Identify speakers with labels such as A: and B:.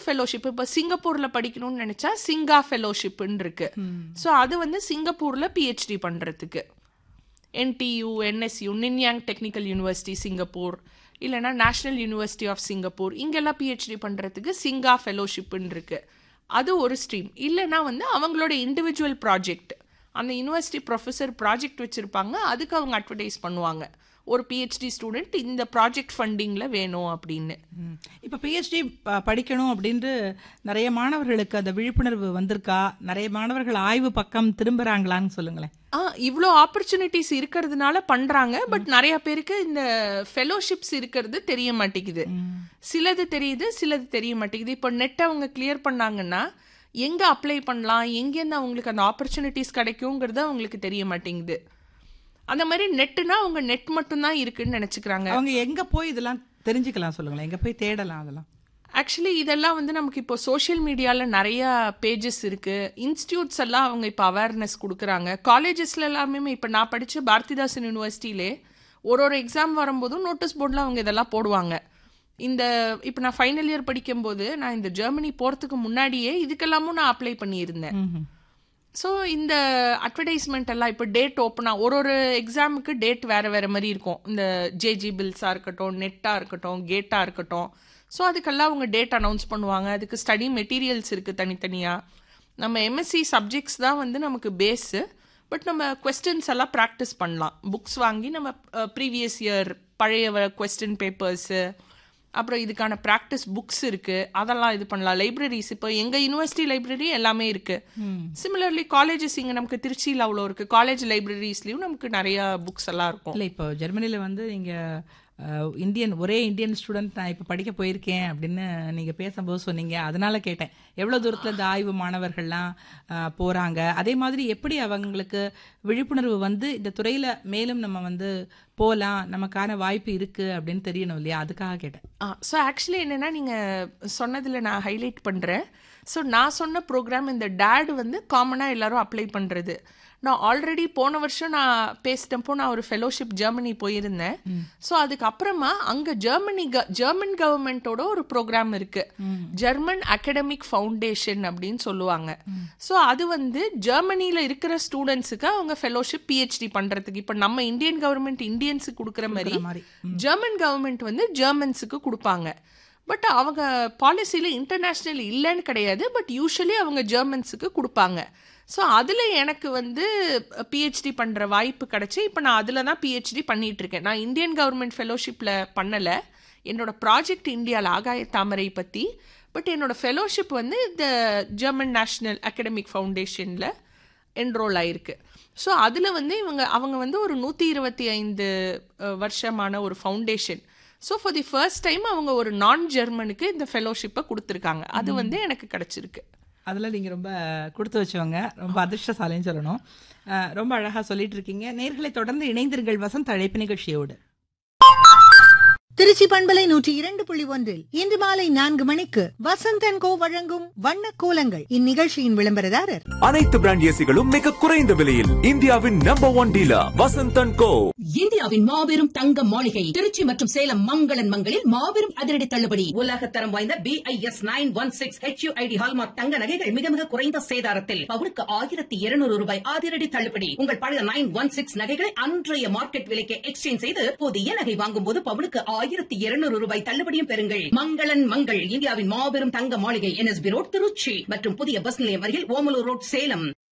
A: Fellowship இப்போ சிங்கப்பூர்ல படிக்கணும்னு நினைச்சா சிங்கா ஃபெலோஷிப்னு இருக்கு ஸோ அது வந்து சிங்கப்பூர்ல பிஹெச்டி பண்றதுக்கு NTU NSU Nanyang technical university Singapore இல்லைனா நேஷனல் யூனிவர்சிட்டி ஆஃப் சிங்கப்பூர் இங்கெல்லாம் பிஹெச்டி பண்ணுறதுக்கு சிங்கா ஃபெலோஷிப்னு இருக்கு அது ஒரு ஸ்ட்ரீம் இல்லைனா வந்து அவங்களோட இண்டிவிஜுவல் ப்ராஜெக்ட் அந்த யூனிவர்சிட்டி ப்ரொஃபஸர் ப்ராஜெக்ட் வச்சுருப்பாங்க அதுக்கு அவங்க அட்வர்டைஸ் பண்ணுவாங்க ஒரு பிஹெச்டி ஸ்டூடெண்ட் இந்த ப்ராஜெக்ட் ஃபண்டிங்கில் வேணும் அப்படின்னு
B: ம். இப்ப பிஹெச்டி படிக்கணும் அப்படின்ட்டு நிறைய மாணவர்களுக்கு அந்த விழிப்புணர்வு வந்திருக்கா நிறைய மாணவர்கள் ஆய்வு பக்கம் திரும்புறாங்களான்னு சொல்லுங்களேன்
A: ஆ இவ்வளோ ஆப்பர்ச்சுனிட்டிஸ் இருக்கிறதுனால பண்றாங்க பட் நிறைய பேருக்கு இந்த ஃபெலோஷிப்ஸ் இருக்கிறது தெரிய மாட்டேங்குது சிலது தெரியுது சிலது தெரிய மாட்டேங்குது இப்போ நெட் அவங்க கிளியர் பண்ணாங்கன்னா எங்க அப்ளை பண்ணலாம் எங்கேருந்து அவங்களுக்கு அந்த ஆப்பர்ச்சுனிட்டிஸ் கிடைக்குங்கிறது அவங்களுக்கு தெரிய மாட்டேங்குது அந்த மாதிரி நெட்டுனா அவங்க நெட் மட்டும்தான் இருக்குன்னு நினைச்சுக்கிறாங்க
B: அவங்க எங்க போய் இதெல்லாம் தெரிஞ்சுக்கலாம் சொல்லுங்களேன் எங்க போய் தேடலாம் அதெல்லாம்
A: ஆக்சுவலி இதெல்லாம் வந்து நமக்கு இப்போ சோஷியல் மீடியாவில் நிறைய பேஜஸ் இருக்கு இன்ஸ்டியூட்ஸ் எல்லாம் அவங்க இப்போ அவேர்னஸ் கொடுக்குறாங்க காலேஜஸ்ல எல்லாமே இப்போ நான் படித்த பாரதிதாசன் யூனிவர்சிட்டியிலே ஒரு ஒரு எக்ஸாம் வரும்போதும் நோட்டீஸ் போர்டில் அவங்க இதெல்லாம் போடுவாங்க இந்த இப்போ நான் ஃபைனல் இயர் படிக்கும்போது நான் இந்த ஜெர்மனி போகிறதுக்கு முன்னாடியே இதுக்கெல்லாமும் நான் அப்ளை பண்ணியிருந்தேன்
B: ம்ஹும்.
A: ஸோ இந்த அட்வர்டைஸ்மெண்ட் எல்லாம் இப்போ டேட் ஓப்பனாக ஒரு ஒரு எக்ஸாமுக்கு டேட் வேறு வேறு மாதிரி இருக்கும் இந்த ஜேஜி பில்ஸாக இருக்கட்டும் நெட்டாக இருக்கட்டும் கேட்டாக இருக்கட்டும் ஸோ அதுக்கெல்லாம் அவங்க டேட் அனௌன்ஸ் பண்ணுவாங்க அதுக்கு ஸ்டடி மெட்டீரியல்ஸ் இருக்குது தனித்தனியாக நம்ம எம்எஸ்சி சப்ஜெக்ட்ஸ் தான் வந்து நமக்கு பேஸு பட் நம்ம கொஸ்டின்ஸ் எல்லாம் ப்ராக்டிஸ் பண்ணலாம் புக்ஸ் வாங்கி நம்ம ப்ரீவியஸ் இயர் பழைய கொஸ்டின் பேப்பர்ஸு அப்புறம் இதுக்கான ப்ராக்டிஸ் புக்ஸ் இருக்கு அதெல்லாம் இது பண்ணலாம் லைப்ரரிஸ் இப்போ எங்க யூனிவர்சிட்டி லைப்ரரி எல்லாமே இருக்கு சிமிலர்லி காலேஜஸ் இங்க நமக்கு திருச்சியில் அவ்வளோ இருக்கு காலேஜ் லைப்ரரிஸ்லயும் நமக்கு நிறைய புக்ஸ் எல்லாம் இருக்கும்
B: இல்ல இப்போ ஜெர்மனில வந்து நீங்க அஹ், இந்தியன் ஒரே இந்தியன் ஸ்டூடெண்ட் நான் இப்போ படிக்க போயிருக்கேன் அப்படின்னு நீங்க பேசும்போது சொன்னீங்க அதனால கேட்டேன் எவ்வளவு தூரத்துல இந்த ஆய்வு மாணவர்கள்லாம் அஹ், போறாங்க அதே மாதிரி எப்படி அவங்களுக்கு விழிப்புணர்வு வந்து இந்த துறையில மேலும் நம்ம வந்து போலாம் நமக்கான வாய்ப்பு இருக்கு அப்படின்னு தெரியணும் இல்லையா அதுக்காக கேட்டேன்
A: ஸோ ஆக்சுவலி என்னென்னா நீங்கள் சொன்னதில் நான் ஹைலைட் பண்ணுறேன் ஸோ நான் சொன்ன ப்ரோக்ராம் இந்த டேட் வந்து காமனாக எல்லாரும் அப்ளை பண்ணுறது நான் ஆல்ரெடி போன வருஷம் நான் பேசிட்டப்போ நான் ஒரு ஃபெலோஷிப் ஜெர்மனி போயிருந்தேன் ஸோ அதுக்கப்புறமா அங்கே ஜெர்மனி க- ஜெர்மன் கவர்மெண்ட்டோட ஒரு ப்ரோக்ராம் இருக்கு ஜெர்மன் அகடமிக் ஃபவுண்டேஷன் அப்படின்னு சொல்லுவாங்க ஸோ அது வந்து ஜெர்மனியில் இருக்கிற ஸ்டூடெண்ட்ஸுக்கு அவங்க ஃபெலோஷிப் பிஹெச்டி பண்ணுறதுக்கு இப்போ நம்ம இந்தியன் கவர்மெண்ட் இந்தியன்ஸுக்கு கொடுக்குற மாதிரி
B: மாதிரி.
A: ஜெர்மன் கவர்மெண்ட் வந்து ஜெர்மன்ஸுக்கு கொடுப்பாங்க பட் அவங்க பாலிசியில் இன்டர்நேஷ்னல் இல்லைன்னு கிடையாது பட் யூஸ்வலி அவங்க ஜெர்மன்ஸுக்கு கொடுப்பாங்க ஸோ அதில் எனக்கு வந்து பிஹெச்டி பண்ணுற வாய்ப்பு கிடச்சி இப்போ நான் அதில் தான் பிஹெச்டி பண்ணிட்டு இருக்கேன் நான் இந்தியன் கவர்மெண்ட் ஃபெலோஷிப்பில் பண்ணலை என்னோட ப்ராஜெக்ட் இந்தியாவில் ஆகாய தாமரை பற்றி பட் என்னோட ஃபெலோஷிப் வந்து இந்த ஜெர்மன் நேஷ்னல் அகடமிக் ஃபவுண்டேஷனில் என்ரோல் ஆயிருக்கு ஸோ அதில் வந்து இவங்க அவங்க வந்து ஒரு நூற்றி இருபத்தி ஐந்து அஹ், வருஷமான ஒரு foundation so for the first time அவங்க ஒரு நான் ஜெர்மனுக்கு இந்த ஃபெலோஷிப்பை கொடுத்துருக்காங்க அது வந்து எனக்கு கிடச்சிருக்கு
B: அதில் நீங்கள் ரொம்ப கொடுத்து வச்சவங்க ரொம்ப அதிர்ஷ்டசாலின்னு சொல்லணும் அஹ், ரொம்ப அழகாக சொல்லிட்டு இருக்கீங்க நேர்களை தொடர்ந்து இணைந்திருங்கள் வசந்த் அழைப்பு நிகழ்ச்சியோடு
C: திருச்சி பண்பலை நூற்றி இரண்டு புள்ளி ஒன்றில் இன்று மாலை நான்கு மணிக்கு வசந்தன் கோ வழங்கும் வண்ண கோலங்கள் இந்நிகழ்ச்சியின் விளம்பரதாரர்
D: அனைத்து பிராண்ட் ஏசிகளும் மிக குறைந்த விலையில் இந்தியாவின் number one dealer Vasanthan co
E: இந்தியாவின் மாபெரும் தங்க மாளிகை திருச்சி மற்றும் சேலம் மங்களன் மங்களில் மாபெரும் அதிரடி தள்ளுபடி உலக தரம் வாய்ந்த B I S nine one six HUID hallmark தங்க நகைகள் மிக மிக குறைந்த சேதாரத்தில் பவுனுக்கு ஆயிரத்தி இருநூறு ரூபாய் அதிரடி தள்ளுபடி உங்கள் பழைய நைன் ஒன் சிக்ஸ் நகைகளை அன்றைய மார்க்கெட் விலைக்கு எக்ஸ்சேஞ்ச் செய்து புதிய நகை வாங்கும் போது பவுனுக்கு ஆயிரத்தி இருநூறு ரூபாய் தள்ளுபடியும் பெறுங்கள் மங்களன் மங்கள் இந்தியாவின் மாபெரும் தங்க மாளிகை என்எஸ்பி ரோட் திருச்சி மற்றும் புதிய பஸ் நிலையம் அருகில் ஓமலூர் ரோட் சேலம்